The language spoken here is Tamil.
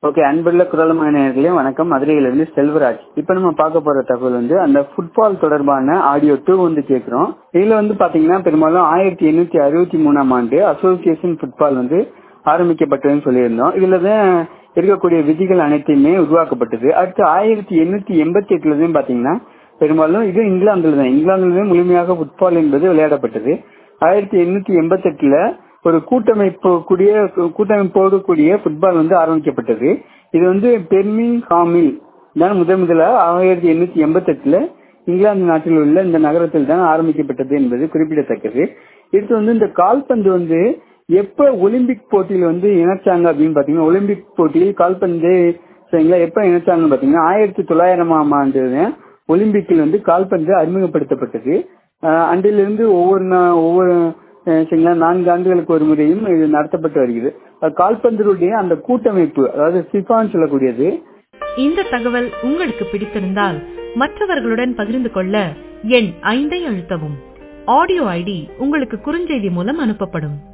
ஓகே அன்புள்ள குரலமான நேயர்களே வணக்கம் மதுரையிலிருந்து செல்வராஜ் இப்ப நம்ம பார்க்க போற தகவல் வந்து அந்த ஃபுட்பால் தொடர்பான ஆடியோ டூ வந்து கேட்கிறோம் இதுல வந்து பாத்தீங்கன்னா பெரும்பாலும் ஆயிரத்தி எண்ணூத்தி அறுபத்தி மூணாம் ஆண்டு அசோசியேஷன் ஃபுட்பால் வந்து ஆரம்பிக்கப்பட்டதுன்னு சொல்லியிருந்தோம் இதுலதான் இருக்கக்கூடிய விதிகள் அனைத்தையுமே உருவாக்கப்பட்டது அடுத்து ஆயிரத்தி எண்ணூத்தி எண்பத்தி எட்டுலதான் பாத்தீங்கன்னா பெரும்பாலும் இது இங்கிலாந்துல தான் இங்கிலாந்துல முழுமையாக ஃபுட்பால் என்பது விளையாடப்பட்டது ஆயிரத்தி எண்ணூத்தி எண்பத்தி எட்டுல ஒரு கூட்டமைப்பு கூடிய கூட்டமைப்போடு கூடிய ஃபுட்பால் வந்து ஆரம்பிக்கப்பட்டது இது வந்து பெர்மிங் ஹாமில் தான் முதன் முதல ஆயிரத்தி எண்ணூத்தி எண்பத்தி எட்டுல இங்கிலாந்து நாட்டில் உள்ள இந்த நகரத்தில் தான் ஆரம்பிக்கப்பட்டது என்பது குறிப்பிடத்தக்கது இது வந்து இந்த கால்பந்து வந்து எப்ப ஒலிம்பிக் போட்டியில் வந்து இணைச்சாங்க அப்படின்னு பாத்தீங்கன்னா ஒலிம்பிக் போட்டியில் கால்பந்து சரிங்களா எப்ப இணைச்சாங்கன்னு பாத்தீங்கன்னா ஆயிரத்தி தொள்ளாயிரமாம் ஆண்டு ஒலிம்பிக்கில் வந்து கால்பந்து அறிமுகப்படுத்தப்பட்டது அன்றிலிருந்து ஒவ்வொரு ஒவ்வொரு சரிங்களா நான்கு ஆண்டுகளுக்கு ஒரு முறையும் இது நடத்தப்பட்டு வருகிறது கால்பந்தருடைய அந்த கூட்டமைப்பு அதாவது சிஃபான்னு சொல்லக்கூடியது இந்த தகவல் உங்களுக்கு பிடித்திருந்தால் மற்றவர்களுடன் பகிர்ந்து கொள்ள எண் ஐந்தை அழுத்தவும் ஆடியோ ஐடி உங்களுக்கு குறுஞ்செய்தி மூலம் அனுப்பப்படும்